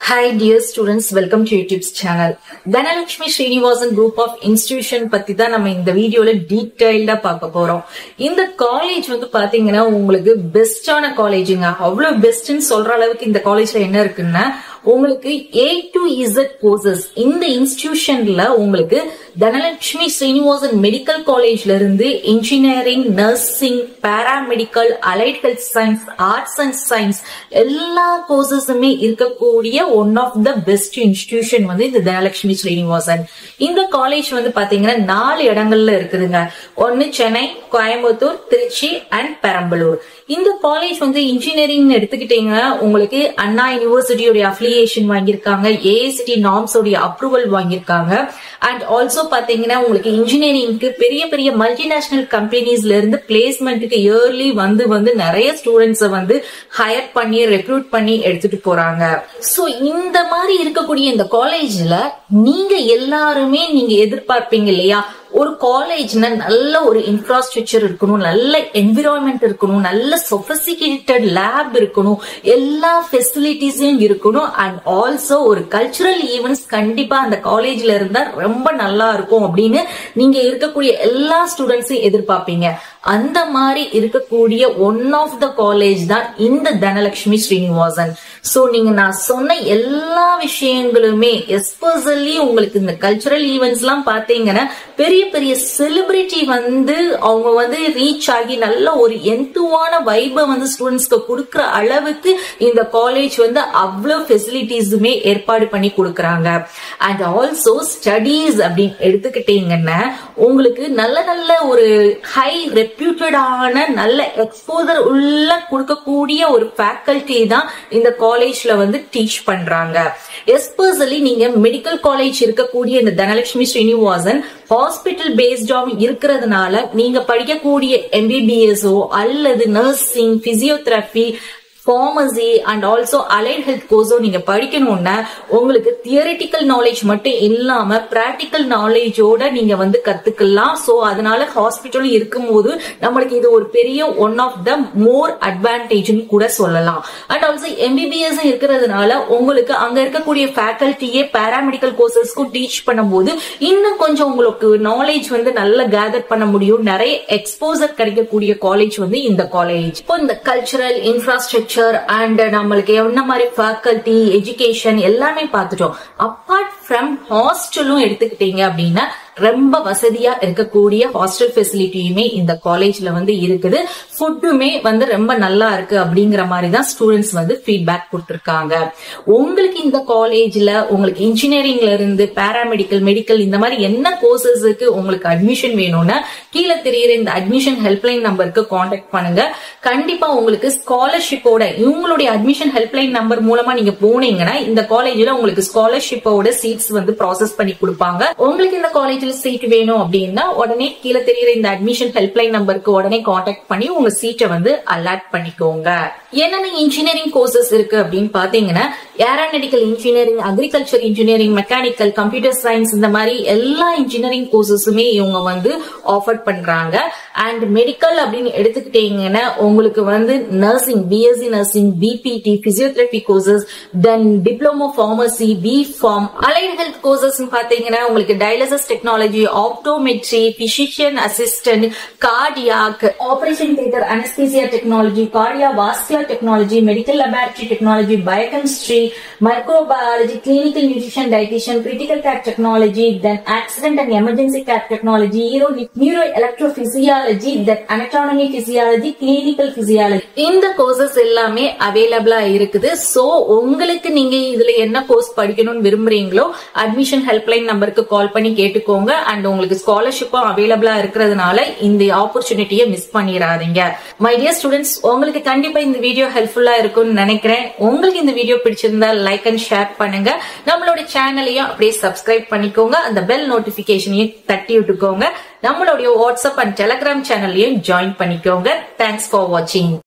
Hi dear students, welcome to YouTube's channel. Dhanalakshmi Srinivasan group of institution பத்தி தான் நம்ம இந்த வீடியோல டீடைல்டா பார்க்க போறோம் இந்த காலேஜ் வந்து பாத்தீங்கன்னா உங்களுக்கு பெஸ்டான காலேஜுங்க அவ்வளவு பெஸ்ட்னு சொல்ற அளவுக்கு இந்த காலேஜ்ல என்ன இருக்குன்னா உங்களுக்கு ஏ டு இசட் கோர்சஸ் இந்த இன்ஸ்டிடியூஷன்ல உங்களுக்கு தனலட்சுமி ஸ்ரீனிவாசன் மெடிக்கல் காலேஜ்ல இருந்து engineering nursing paramedical allied health science arts and science எல்லா கோர்சஸுமே இருக்கக்கூடிய one of the best institution வந்து இந்த தனலட்சுமி ஸ்ரீனிவாசன் இந்த காலேஜ் வந்து பாத்தீங்கன்னா நாலு இடங்கள்ல இருக்குதுங்க ஒன்னு சென்னை கோயம்புத்தூர் திருச்சி அண்ட் பெரம்பலூர் இந்த காலேஜ் வந்து இன்ஜினியரிங் எடுத்துக்கிட்டீங்க உங்களுக்கு அண்ணா யூனிவர்சிட்டியோட அஃபிலியேஷன் வாங்கியிருக்காங்க ஏஎஸ்டி நார்ம்ஸோடைய அப்ரூவல் வாங்கியிருக்காங்க அண்ட் ஆல்சோ பாத்தீங்கன்னா உங்களுக்கு இன்ஜினியரிங்க்கு பெரிய பெரிய மல்டிநேஷனல் கம்பெனிஸ்ல இருந்து பிளேஸ்மெண்ட்டுக்கு இயர்லி வந்து வந்து நிறைய ஸ்டூடெண்ட்ஸை வந்து ஹையர் பண்ணி ரெக்ரூட் பண்ணி எடுத்துட்டு போறாங்க சோ இந்த மாதிரி இருக்கக்கூடிய இந்த காலேஜ்ல நீங்க எல்லாருமே நீங்க எதிர்பார்ப்பீங்க இல்லையா ஒரு காலேஜ்னா நல்ல ஒரு இன்ஃப்ராஸ்ட்ரக்சர் இருக்கணும் நல்ல என்விரான்மெண்ட் இருக்கணும் நல்ல சொபிஸ்டிகேட்டட் லேப் இருக்கணும் எல்லா ஃபெசிலிட்டிஸும் இருக்கணும் அண்ட் ஆல்சோ ஒரு கல்ச்சுரல் ஈவெண்ட்ஸ் கண்டிப்பா அந்த காலேஜ்ல இருந்தா ரொம்ப நல்லா இருக்கும் அப்படின்னு நீங்க இருக்கக்கூடிய எல்லா ஸ்டூடெண்ட்ஸும் எதிர்பார்ப்பீங்க அந்த மாதிரி இருக்கக்கூடிய ஒன் ஆஃப் த காலேஜ் தான் இந்த தனலட்சுமி ஸ்ரீனிவாசன் சோ நீங்க நான் சொன்ன எல்லா விஷயங்களுமே எஸ்பெஷலி உங்களுக்கு இந்த கல்ச்சுரல் ஈவெண்ட்ஸ் எல்லாம் பாத்தீங்கன்னா பெரிய பெரிய செலிபிரிட்டி வந்து அவங்க வந்து ரீச் ஆகி நல்ல ஒரு எந்துவான வைபை வந்து ஸ்டூடெண்ட்ஸ்க்கு கொடுக்குற அளவுக்கு இந்த காலேஜ் வந்து அவ்வளவு ஃபெசிலிட்டிஸுமே ஏற்பாடு பண்ணி கொடுக்குறாங்க அண்ட் ஆல்சோ ஸ்டடீஸ் அப்படின்னு எடுத்துக்கிட்டீங்கன்னா உங்களுக்கு நல்ல நல்ல ஒரு ஹை ரெப்யூட்டடான நல்ல எக்ஸ்போசர் உள்ள கொடுக்கக்கூடிய ஒரு ஃபேக்கல்டி தான் இந்த காலேஜ்ல வந்து டீச் பண்றாங்க எஸ்பெஷலி நீங்க மெடிக்கல் காலேஜ் இருக்கக்கூடிய இந்த தனலட்சுமி ஸ்ரீனிவாசன் ஹாஸ்பிட்டல் பேஸ்டாவும் இருக்கிறதுனால நீங்க படிக்கக்கூடிய எம்பிபிஎஸ்ஓ அல்லது nursing physiotherapy pharmacy and also allied health கோர்ஸோ நீங்க படிக்கணும்னா உங்களுக்கு தியரிட்டிக்கல் நாலேஜ் மட்டும் இல்லாம பிராக்டிக்கல் நாலேஜோட நீங்க வந்து கத்துக்கலாம் சோ அதனால ஹாஸ்பிட்டலும் இருக்கும்போது நம்மளுக்கு இது ஒரு பெரிய ஒன் ஆஃப் த மோர் அட்வான்டேஜ்னு கூட சொல்லலாம் அண்ட் ஆல்சோ எம்பிபிஎஸ் இருக்கிறதுனால உங்களுக்கு அங்க இருக்கக்கூடிய ஃபேக்கல்ட்டியே பாராமெடிக்கல் கோர்சஸ்க்கும் டீச் பண்ணும்போது இன்னும் கொஞ்சம் உங்களுக்கு நாலேஜ் வந்து நல்லா கேதர் பண்ண முடியும் நிறைய எக்ஸ்போசர் கிடைக்கக்கூடிய காலேஜ் வந்து இந்த காலேஜ் இப்போ இந்த கல்ச்சுரல் இன்ஃப்ராஸ்ட்ரக்சர் கல்ச்சர் அண்ட் நம்மளுக்கு என்ன மாதிரி ஃபேக்கல்டி எஜுகேஷன் எல்லாமே பார்த்துட்டோம் அப்பார்ட் ஃப்ரம் ஹாஸ்டலும் எடுத்துக்கிட்டீங்க அப்படின்னா ரொம்ப வசதியா இருக்கக்கூடிய ஹாஸ்டல் ஃபெசிலிட்டியுமே இந்த காலேஜ்ல வந்து இருக்குது ஃபுட்டுமே வந்து ரொம்ப நல்லா இருக்கு அப்படிங்கிற மாதிரி தான் ஸ்டூடெண்ட்ஸ் வந்து ஃபீட்பேக் கொடுத்துருக்காங்க உங்களுக்கு இந்த காலேஜ்ல உங்களுக்கு இன்ஜினியரிங்ல இருந்து பேராமெடிக்கல் மெடிக்கல் இந்த மாதிரி என்ன கோர்சஸுக்கு உங்களுக்கு அட்மிஷன் வேணும்னா கீழே தெரியுற இந்த அட்மிஷன் ஹெல்ப்லைன் நம்பருக்கு காண்டாக்ட் பண்ணுங்க கண்டிப்பா உங்களுக்கு ஸ்காலர்ஷிப்போட இவங்களுடைய அட்மிஷன் ஹெல்ப்லைன் நம்பர் மூலமா நீங்க போனீங்கன்னா இந்த காலேஜ்ல உங்களுக்கு ஸ்காலர்ஷிப்போட சீட்ஸ் வந்து ப்ராசஸ் பண்ணி கொடுப்பாங்க உங்களுக்கு இந்த காலேஜ்ல சீட் வேணும் அப்படின்னா உடனே கீழே தெரியுற இந்த அட்மிஷன் ஹெல்ப்லைன் நம்பருக்கு உடனே காண்டாக்ட் பண்ணி உங்க சீட்டை வந்து அலாட் பண்ணிக்கோங்க என்னென்ன இன்ஜினியரிங் கோர்சஸ் இருக்கு அப்படின்னு பாத்தீங்கன்னா aeronautical engineering agriculture engineering mechanical computer science இந்த மாதிரி எல்லா இன்ஜினியரிங் கோர்சஸுமே இவங்க வந்து ஆஃபர் பண்றாங்க அண்ட் மெடிக்கல் அப்படின்னு எடுத்துக்கிட்டீங்கன்னா உங்களுக்கு வந்து nursing BSc nursing BPT physiotherapy courses then diploma pharmacy B pharm allied health courses பாத்தீங்கன்னா உங்களுக்கு dialysis technology optometry physician assistant cardiac operation theatre anaesthesia technology cardiovascular technology medical laboratory technology biochemistry microbiology clinical nutrition dietitian critical care technology then accident and emergency care technology ஈரோ neuro electro physiology then anatomy physiology clinical physiology இந்த courses எல்லாமே அவைலபிளா இருக்குது so உங்களுக்கு நீங்க இதுல என்ன course படிக்கணும்னு விரும்புறீங்களோ அட்மிஷன் ஹெல்ப்லைன் நம்பருக்கு கால் பண்ணி கேட்டுக்கோங்க அண்ட் உங்களுக்கு ஸ்காலர்ஷிப்பும் அவைலபிளா இருக்கிறதுனால இந்த ஆப்பர்ச்சுனிட்டியை மிஸ் பண்ணிடாதீங்க மை டியர் ஸ்டூடெண்ட்ஸ் உங்களுக்கு கண்டிப்பா இந்த வீடியோ ஹெல்ப்ஃபுல்லா இருக்கும்னு நினைக்கிறேன் உங்களுக்கு இந்த வீடியோ பிடிச்சிருந்தா லைக் அண்ட் ஷேர் பண்ணுங்க நம்மளோட சேனலையும் அப்படியே சப்ஸ்கிரைப் பண்ணிக்கோங்க அந்த பெல் நோட்டிபிகேஷனையும் தட்டி விட்டுக்கோங்க நம்மளுடைய வாட்ஸ்அப் அண்ட் டெலிகிராம் சேனல்லையும் ஜாயின் பண்ணிக்கோங்க தேங்க்ஸ் ஃபார் வாட்சிங்